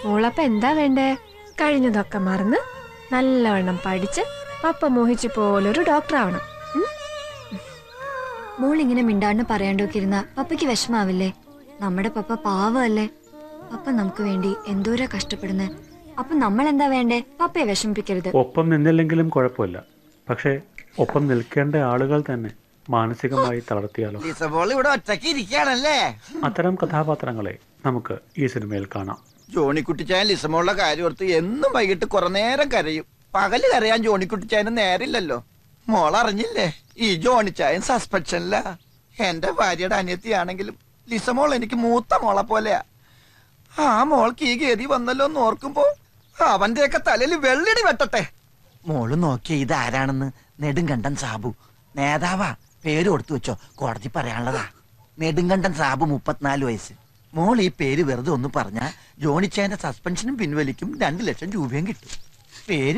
മോളപ്പ എന്താ വേണ്ടേ കഴിഞ്ഞതൊക്കെ മറന്ന് നല്ലവണ്ണം പഠിച്ച് പപ്പ മോഹിച്ചു പോലൊരു ഡോക്ടർ ആവണം ഉം? മോൾ ഇങ്ങനെ മിണ്ടാണ്ട് പറയാണ്ടൊക്കെ ഇരുന്ന പപ്പയ്ക്ക് വിഷമാവില്ലേ നമ്മുടെ പപ്പ പാവമല്ലേ പപ്പ നമുക്ക് വേണ്ടി എന്തോരാ കഷ്ടപ്പെടുന്നേ അപ്പൊ നമ്മൾ എന്താ വേണ്ടേ പപ്പയെ വിഷമിപ്പിക്കരുത് ഒപ്പം നിന്നില്ലെങ്കിലും കുഴപ്പമില്ല പക്ഷേ ഒപ്പം നിൽക്കേണ്ട ആളുകൾ തന്നെ മാനസികമായി തളർത്തിയാലോ ലിസബോൾ ഇവിടെ ഒറ്റയ്ക്ക് ഇരിക്കുകയാണല്ലേ അത്തരം കഥാപാത്രങ്ങളെ നമുക്ക് ഈ സിനിമയിൽ കാണാം ജോണിക്കുട്ടിച്ചായൻ ലിസമോളുടെ കാര്യം ഓർത്ത് എന്നും വൈകിട്ട് കുറെ നേരം കരയും പകല് കരയാൻ ജോണിക്കുട്ടിച്ചായന് നേരില്ലല്ലോ മോൾ അറിഞ്ഞില്ലേ ഈ ജോണിച്ചായൻ സസ്പെൻഷനില്ല എന്റെ ഭാര്യയുടെ അനിയത്തിയാണെങ്കിലും ലിസമോൾ എനിക്ക് മൂത്ത മോളെ പോലെയാ ആ മോൾക്ക് ഈ ഗതി വന്നല്ലോ എന്ന് ഓർക്കുമ്പോ അവന്റെയൊക്കെ തലയിൽ വെള്ളിടി വെട്ടട്ടെ മോള് നോക്കിയ ഇതാരാണെന്ന് നെടുങ്കണ്ടൻ സാബു നേതാവാ പേര് കൊടുത്തു വെച്ചോ കോടതി പറയാനുള്ളതാ നെടുങ്കണ്ടൻ സാബു മുപ്പത്തിനാല് വയസ്സ് മോൾ ഈ പേര് വെറുതെ ഒന്ന് പറഞ്ഞാ ജോണിച്ചായന്റെ സസ്പെൻഷനും പിൻവലിക്കും രണ്ടു ലക്ഷം രൂപയും കിട്ടും പേര്